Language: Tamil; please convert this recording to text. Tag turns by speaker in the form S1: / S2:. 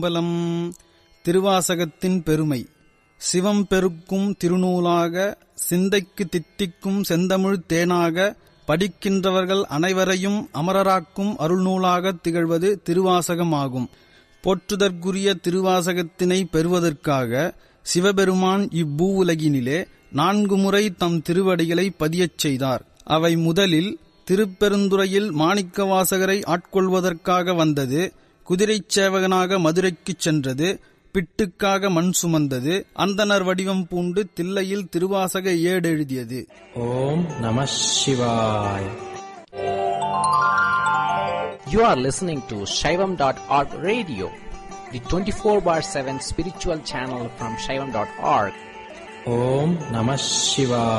S1: பலம் திருவாசகத்தின் பெருமை சிவம் பெருக்கும் திருநூலாக சிந்தைக்கு தித்திக்கும் செந்தமிழ் தேனாக படிக்கின்றவர்கள் அனைவரையும் அமரராக்கும் அருள்நூலாக திகழ்வது திருவாசகமாகும் போற்றுதற்குரிய திருவாசகத்தினை பெறுவதற்காக சிவபெருமான் இவ்வூவுலகினிலே நான்கு முறை தம் திருவடிகளை பதியச் செய்தார் அவை முதலில் திருப்பெருந்துறையில் மாணிக்கவாசகரை ஆட்கொள்வதற்காக வந்தது குதிரைச் சேவகனாக மதுரைக்குச் சென்றது பிட்டுக்காக மண் சுமந்தது அந்தனர் வடிவம் பூண்டு தில்லையில் திருவாசக ஏடெழுதியது
S2: ஓம் நம சிவாய்
S3: You are listening to Shaivam.org radio, the 24 bar 7 spiritual channel from Shaivam.org.
S2: ஓம் நம சிவாய்